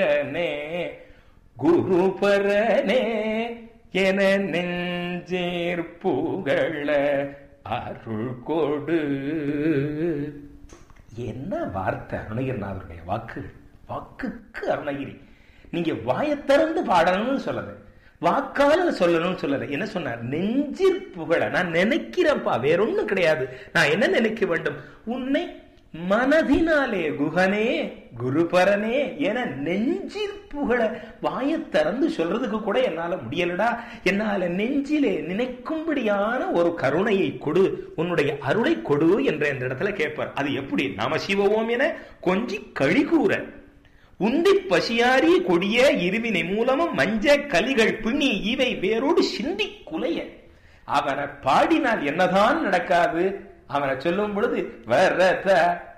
குருபரனே என நெஞ்சேர் புகழ அருள் கொடு என்ன வார்த்தை அருணகிரிநாதருடைய வாக்கு வாக்குக்கு அருணகிரி நீங்க வாயை திறந்து பாடணும்னு சொல்லல வாக்கால சொல்லணும்னு சொல்லல என்ன சொன்னார் நெஞ்சிற் புகழ நான் நினைக்கிறேன்ப்பா வேற ஒண்ணும் கிடையாது நான் என்ன நினைக்க வேண்டும் உன்னை மனதினாலே குகனே குருபரனே என நெஞ்சிற் புகழ வாயை திறந்து சொல்றதுக்கு கூட என்னால முடியலடா என்னால நெஞ்சிலே நினைக்கும்படியான ஒரு கருணையை கொடு உன்னுடைய அருளை கொடு என்ற இந்த இடத்துல கேட்பார் அது எப்படி நாம சிவவோம் என கொஞ்சி கழி கூற உந்தி பசியாரி கொடிய இருவினை மூலமும் மஞ்ச கலிகள் பிணி இவை வேரோடு சிந்தி குலைய அவனை பாடினால் என்னதான் நடக்காது அவனை சொல்லும் பொழுது வரத